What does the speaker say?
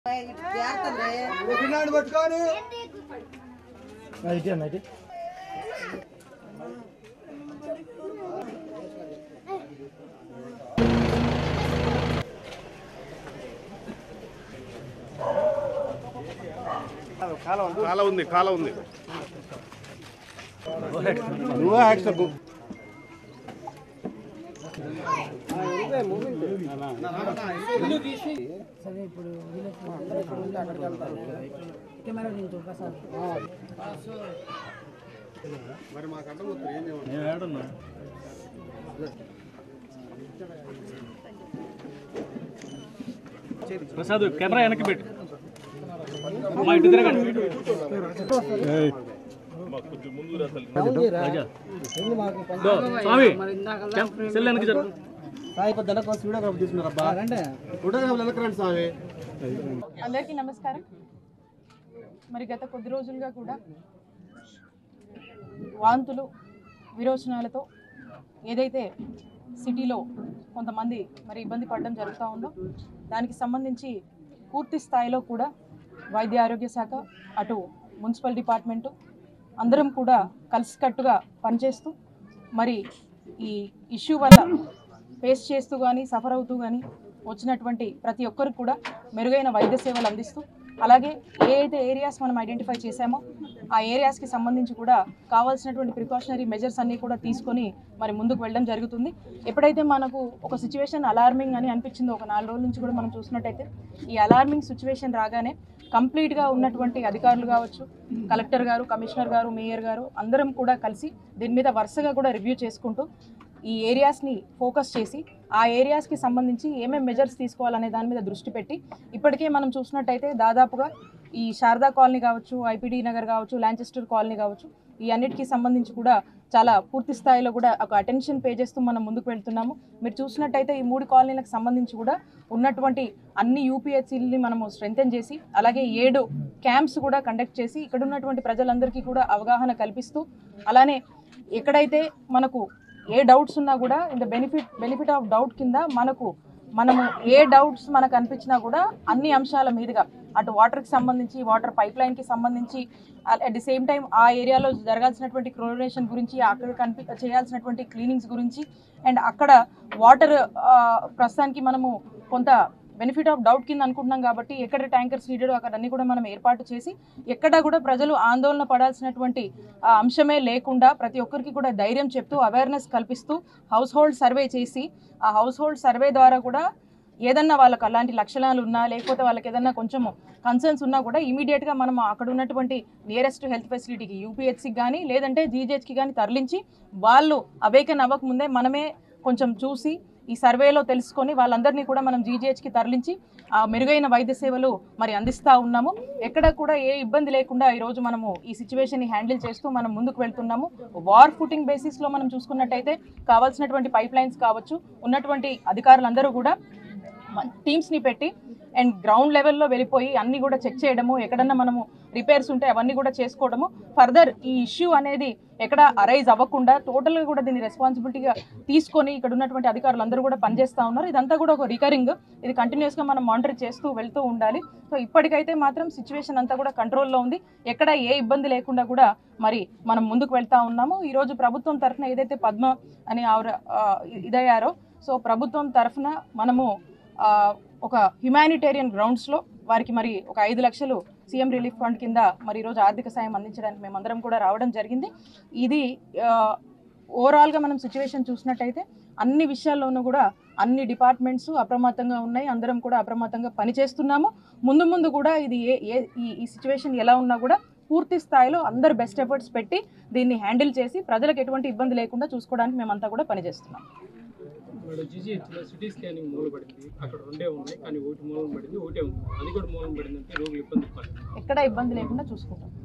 పిల్లాడిని పట్టుకొని ఇటు అన్న ఇటు కాల ఉంది కాల ఉంది నువ్వే యాక్షన్ సరే ఇప్పుడు కెమెరా దించు ప్రసాద్ మరి మాకు అర్థమవుతుంది ఏం చేయమంటారు ప్రసాద్ కెమెరా వెనక్కి పెట్టు మా ఇటు తిరగండి రాజా. దో, స్వామి సెల్ వెనక్కి జరుగు సాయి పెద్ద వీడియోగ్రాఫ్ తీసుకున్నారబ్బా ఫోటోగ్రాఫ్ వెనకరండి స్వామి అందరికీ నమస్కారం మరి గత కొద్ది రోజులుగా కూడా వాంతులు విరోచనాలతో ఏదైతే సిటీలో కొంతమంది మరి ఇబ్బంది పడడం జరుగుతూ ఉందో దానికి సంబంధించి పూర్తి స్థాయిలో కూడా వైద్య ఆరోగ్య శాఖ అటు మున్సిపల్ డిపార్ట్మెంటు అందరం కూడా కలిసికట్టుగా పనిచేస్తూ మరి ఈ ఇష్యూ వల్ల ఫేస్ చేస్తూ కానీ సఫర్ అవుతూ కానీ వచ్చినటువంటి ప్రతి ఒక్కరికి కూడా మెరుగైన వైద్య సేవలు అందిస్తూ అలాగే ఏ అయితే ఏరియాస్ మనం ఐడెంటిఫై చేశామో ఆ ఏరియాస్కి సంబంధించి కూడా కావాల్సినటువంటి ప్రికాషనరీ మెజర్స్ అన్నీ కూడా తీసుకొని మరి ముందుకు వెళ్ళడం జరుగుతుంది ఎప్పుడైతే మనకు ఒక సిచ్యువేషన్ అలార్మింగ్ అని అనిపించిందో ఒక నాలుగు రోజుల నుంచి కూడా మనం చూసినట్టయితే ఈ అలార్మింగ్ సిచ్యువేషన్ రాగానే కంప్లీట్గా ఉన్నటువంటి అధికారులు కావచ్చు కలెక్టర్ గారు కమిషనర్ గారు మేయర్ గారు అందరం కూడా కలిసి దీని మీద వరుసగా కూడా రివ్యూ చేసుకుంటూ ఈ ఏరియాస్ని ఫోకస్ చేసి ఆ ఏరియాస్కి సంబంధించి ఏమేమి మెజర్స్ తీసుకోవాలనే దాని మీద దృష్టి పెట్టి ఇప్పటికే మనం చూసినట్టయితే దాదాపుగా ఈ శారదా కాలనీ కావచ్చు ఐపీడీ నగర్ కావచ్చు లాంచెస్టర్ కాలనీ కావచ్చు ఈ అన్నిటికీ సంబంధించి కూడా చాలా పూర్తి స్థాయిలో కూడా ఒక అటెన్షన్ పే చేస్తూ మనం ముందుకు వెళ్తున్నాము మీరు చూసినట్టయితే ఈ మూడు కాలనీలకు సంబంధించి కూడా ఉన్నటువంటి అన్ని యూపీహెచ్సీలని మనము స్ట్రెంగ్తెన్ చేసి అలాగే ఏడు క్యాంప్స్ కూడా కండక్ట్ చేసి ఇక్కడ ఉన్నటువంటి ప్రజలందరికీ కూడా అవగాహన కల్పిస్తూ అలానే ఎక్కడైతే మనకు ఏ డౌట్స్ ఉన్నా కూడా in the benefit benefit of doubt కింద మనకు మనము ఏ డౌట్స్ మనకు అనిపించినా కూడా అన్ని అంశాల మీదుగా అటు వాటర్కి సంబంధించి వాటర్ పైప్ లైన్కి సంబంధించి అట్ ది సేమ్ టైం ఆ ఏరియాలో జరగాల్సినటువంటి క్లోరినేషన్ గురించి అక్కడ కనిపి చేయాల్సినటువంటి క్లీనింగ్స్ గురించి అండ్ అక్కడ వాటర్ ప్రస్తుతానికి మనము కొంత బెనిఫిట్ ఆఫ్ డౌట్ కింద అనుకుంటున్నాం కాబట్టి ఎక్కడ ట్యాంకర్స్ నీడెడ్ అక్కడ అన్ని కూడా మనం ఏర్పాటు చేసి ఎక్కడ కూడా ప్రజలు ఆందోళన పడాల్సినటువంటి ఆ, అంశమే లేకుండా ప్రతి ఒక్కరికి కూడా ధైర్యం చెప్తూ అవేర్నెస్ కల్పిస్తూ హౌస్ హోల్డ్ సర్వే చేసి ఆ హౌస్ హోల్డ్ సర్వే ద్వారా కూడా ఏదన్నా వాళ్ళకి అలాంటి లక్షణాలు ఉన్నా లేకపోతే వాళ్ళకి ఏదన్నా కొంచెం కన్సర్న్స్ ఉన్నా కూడా ఇమీడియట్గా మనం అక్కడ ఉన్నటువంటి నియరెస్ట్ హెల్త్ ఫెసిలిటీకి యూపీహెచ్సికి కానీ లేదంటే జీజేహెచ్కి కానీ తరలించి వాళ్ళు అవేకన్ అవ్వకముందే మనమే కొంచెం చూసి ఈ సర్వేలో తెలుసుకొని వాళ్ళందరినీ కూడా మనం జీజీహెచ్కి తరలించి ఆ మెరుగైన వైద్య సేవలు మరి అందిస్తూ ఉన్నాము ఎక్కడ కూడా ఏ ఇబ్బంది లేకుండా ఈరోజు మనము ఈ సిచ్యువేషన్ని హ్యాండిల్ చేస్తూ మనం ముందుకు వెళ్తున్నాము వార్ ఫుటింగ్ బేసిస్లో మనం చూసుకున్నట్టయితే కావాల్సినటువంటి పైప్ లైన్స్ కావచ్చు ఉన్నటువంటి అధికారులందరూ కూడా టీమ్స్ని పెట్టి అండ్ గ్రౌండ్ లెవెల్లో వెళ్ళిపోయి అన్ని కూడా చెక్ చేయడము ఎక్కడన్నా మనము రిపేర్స్ ఉంటే అవన్నీ కూడా చేసుకోవడము ఫర్దర్ ఈ ఇష్యూ అనేది ఎక్కడ అరైజ్ అవ్వకుండా టోటల్గా కూడా దీన్ని రెస్పాన్సిబిలిటీగా తీసుకొని ఇక్కడ ఉన్నటువంటి అధికారులు అందరూ కూడా పనిచేస్తూ ఉన్నారు ఇదంతా కూడా ఒక రికరింగ్ ఇది కంటిన్యూస్గా మనం మానిటర్ చేస్తూ వెళ్తూ ఉండాలి సో ఇప్పటికైతే మాత్రం సిచ్యువేషన్ అంతా కూడా కంట్రోల్లో ఉంది ఎక్కడ ఏ ఇబ్బంది లేకుండా కూడా మరి మనం ముందుకు వెళ్తా ఉన్నాము ఈరోజు ప్రభుత్వం తరఫున ఏదైతే పద్మ అని ఆవిడ ఆ, ఇదయ్యారో సో ప్రభుత్వం తరఫున మనము ఆ, ఒక హ్యుమానిటేరియన్ గ్రౌండ్స్లో వారికి మరి ఒక ఐదు లక్షలు సీఎం రిలీఫ్ ఫండ్ కింద మరి ఈరోజు ఆర్థిక సాయం అందించడానికి మేమందరం కూడా రావడం జరిగింది ఇది ఆ, ఓవరాల్గా మనం సిచ్యువేషన్ చూసినట్టయితే అన్ని విషయాల్లోనూ కూడా అన్ని డిపార్ట్మెంట్స్ అప్రమత్తంగా ఉన్నాయి అందరం కూడా అప్రమత్తంగా పనిచేస్తున్నాము ముందు ముందు కూడా ఇది ఏ ఏ ఈ- ఈ సిచ్యువేషన్ ఎలా ఉన్నా కూడా పూర్తి స్థాయిలో అందరు బెస్ట్ ఎఫర్ట్స్ పెట్టి దీన్ని హ్యాండిల్ చేసి ప్రజలకు ఎటువంటి ఇబ్బంది లేకుండా చూసుకోవడానికి మేమంతా కూడా పనిచేస్తున్నాం ఇప్పుడు జీజీహెచ్లో సిటీ స్కానింగ్ మూల పడింది అక్కడ రెండే ఉన్నాయి కానీ ఒకటి మూలం పడింది ఒకటే ఉంది అది కూడా మూలం పడిందంటే రోగులు ఇబ్బంది పడుతుంది ఎక్కడ ఇబ్బంది లేకుండా చూసుకుంటాం